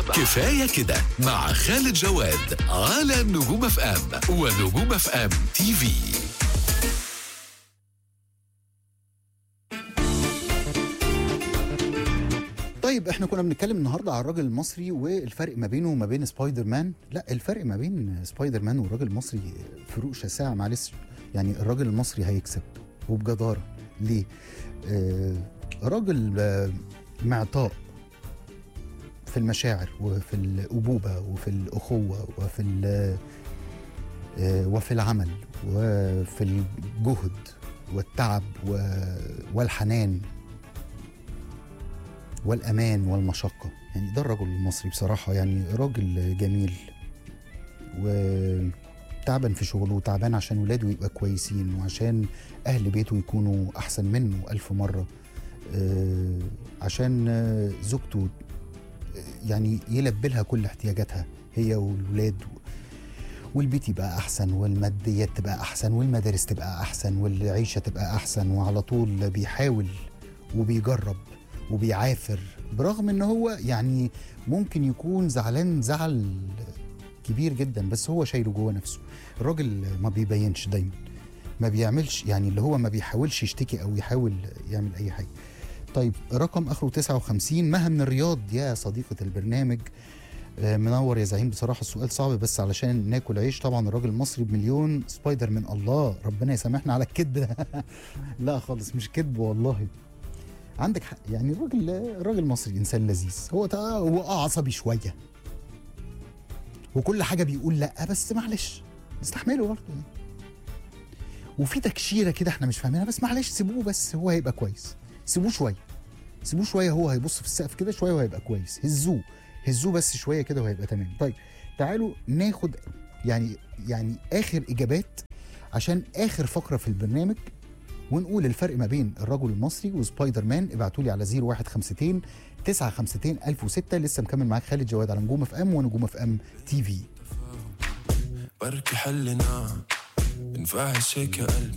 كفاية كده مع خالد جواد على نجوم اف ام ونجوم اف ام تي في طيب احنا كنا بنتكلم النهارده على الراجل المصري والفرق ما بينه وما بين سبايدر مان لا الفرق ما بين سبايدر مان والراجل المصري فروق شاسعه معلش يعني الراجل المصري هيكسب وبجداره ليه آه راجل آه معطاء في المشاعر وفي الأبوبة وفي الأخوة وفي ال- آه، وفي العمل وفي الجهد والتعب و- والحنان والأمان والمشقة يعني ده الرجل المصري بصراحة يعني راجل جميل وتعبان في شغله وتعبان عشان ولاده يبقى كويسين وعشان أهل بيته يكونوا أحسن منه ألف مرة آه، عشان آه، زوجته آه، يعني يلبي لها كل احتياجاتها هي والولاد والبيت يبقى احسن والماديات تبقى احسن والمدارس تبقى احسن والعيشه تبقى احسن وعلى طول بيحاول وبيجرب وبيعافر برغم ان هو يعني ممكن يكون زعلان زعل كبير جدا بس هو شايله جوه نفسه الراجل ما بيبينش دايما ما بيعملش يعني اللي هو ما بيحاولش يشتكي او يحاول يعمل اي حاجه طيب رقم اخره 59 مها من الرياض يا صديقه البرنامج آه، منور يا زعيم بصراحه السؤال صعب بس علشان ناكل عيش طبعا الراجل المصري بمليون سبايدر من الله ربنا يسامحنا على الكذب ده لا خالص مش كذب والله عندك حق يعني الراجل الراجل المصري انسان لذيذ هو تا- هو اه عصبي شويه وكل حاجه بيقول لا بس معلش نستحمله برضه يعني. وفي تكشيره كده احنا مش فاهمينها بس معلش سيبوه بس هو هيبقى كويس سيبوه شويه سيبوه شويه هو هيبص في السقف كده شويه وهيبقى كويس هزوه هزوه بس شويه كده وهيبقى تمام طيب تعالوا ناخد يعني يعني اخر اجابات عشان اخر فقره في البرنامج ونقول الفرق ما بين الرجل المصري وسبايدر مان ابعتوا لي على 0152 952 1006 لسه مكمل معاك خالد جواد على نجوم اف ام ونجوم اف ام تي في بركي حلنا بنفعل هيك يا قلبي